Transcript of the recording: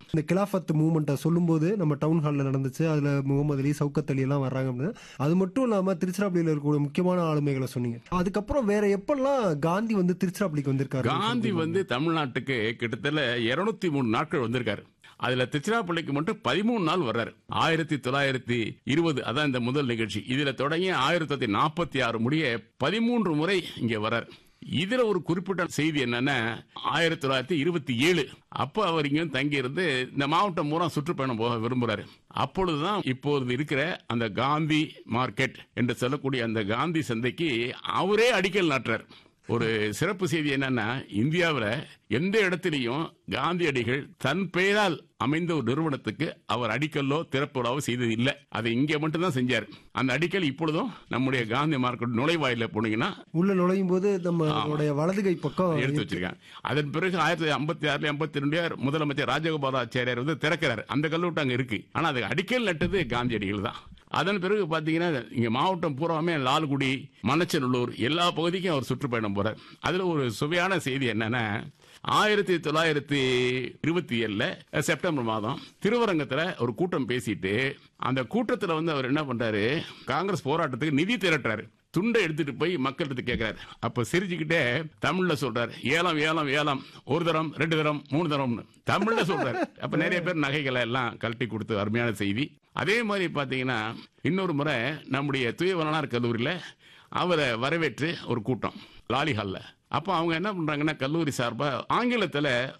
இந்த கிலாஃபத் மூவ்மெண்ட்டை சொல்லும்போது நம்ம டவுன் ஹாலில் நடந்துச்சு அதில் முகமது அலி சவுக்கத் அலி எல்லாம் வர்றாங்க அப்படின்னு அது மட்டும் இல்லாமல் திருச்சிராப்பள்ளியில் இருக்கக்கூடிய முக்கியமான ஆளுமைகளை சொன்னீங்க அதுக்கப்புறம் வேற எப்பெல்லாம் காந்தி வந்து திருச்சிராப்பள்ளிக்கு வந்திருக்காரு காந்தி வந்து தமிழ்நாட்டுக்கு கிட்டத்தட்ட இருநூத்தி மூணு நாட்கள் வந்திருக்காரு அதுல திருச்சிராப்பள்ளிக்கு மட்டும் பதிமூணு நாள் வர்றாரு ஆயிரத்தி தொள்ளாயிரத்தி இருபது அதான் இந்த முதல் நிகழ்ச்சி இதுல தொடங்கி ஆயிரத்தி தொள்ளாயிரத்தி நாற்பத்தி ஆறு முடிய பதிமூன்று முறை இங்க வர்றார் இதுல ஒரு குறிப்பிட்ட செய்தி என்னன்னா ஆயிரத்தி தொள்ளாயிரத்தி இருபத்தி ஏழு அப்ப அவர் இங்க தங்கி இருந்து இந்த மாவட்டம் பூரா சுற்றுப்பயணம் போக விரும்புறாரு அப்பொழுதுதான் இப்போது இருக்கிற அந்த காந்தி மார்க்கெட் என்று சொல்லக்கூடிய அந்த காந்தி சந்தைக்கு அவரே அடிக்கல் நாட்டுறார் ஒரு சிறப்பு செய்தி என்னன்னா இந்தியாவில் எந்த இடத்திலையும் காந்தியடிகள் தன் பெயரால் அமைந்த ஒரு நிறுவனத்துக்கு அவர் அடிக்கல்லோ திறப்புலாவோ செய்தது இல்லை அதை இங்கே மட்டும்தான் செஞ்சார் அந்த அடிக்கல் இப்பொழுதும் நம்முடைய காந்தி மார்க்கெட் நுழைவாயில போனீங்கன்னா உள்ள நுழையும் போது நம்மளுடைய வலதுகை பக்கம் எடுத்து வச்சிருக்காங்க அதன் பிறகு ஆயிரத்தி ஐம்பத்தி ஆறுல எண்பத்தி ரெண்டு முதலமைச்சர் ராஜகோபாலாச்சாரியார் வந்து திறக்கிறார் அந்த கல்லூட்டு அங்க இருக்கு ஆனா அது அடிக்கல் நட்டது காந்தியடிகள் தான் அதன் பிறகு பாத்தீங்கன்னா இங்க மாவட்டம் பூராமே லால்குடி மணச்சநல்லூர் எல்லா பகுதிக்கும் அவர் சுற்றுப்பயணம் போறார் அதுல ஒரு சுவையான செய்தி என்னன்னா ஆயிரத்தி தொள்ளாயிரத்தி இருபத்தி ஏழுல செப்டம்பர் மாதம் திருவரங்கத்துல ஒரு கூட்டம் பேசிட்டு அந்த கூட்டத்துல வந்து அவர் என்ன பண்றாரு காங்கிரஸ் போராட்டத்துக்கு நிதி திரட்டுறாரு துண்டை எடுத்துட்டு போய் மக்கள்கிட்ட கேட்கிறாரு அப்ப சிரிச்சுக்கிட்டே தமிழ்ல சொல்றாரு ஏலம் ஏலம் ஏலம் ஒரு தரம் ரெண்டு தரம் மூணு தரம்னு தமிழ்ல சொல்றாரு அப்ப நிறைய பேர் நகைகளை எல்லாம் கழட்டி கொடுத்து அருமையான செய்தி அதே மாதிரி பாத்தீங்கன்னா இன்னொரு முறை நம்முடைய தூயவரனார் கல்லூரியில அவரை வரவேற்று ஒரு கூட்டம் லாலி ஹால்ல அப்போ அவங்க என்ன பண்றாங்கன்னா கல்லூரி சார்பா ஆங்கிலத்துல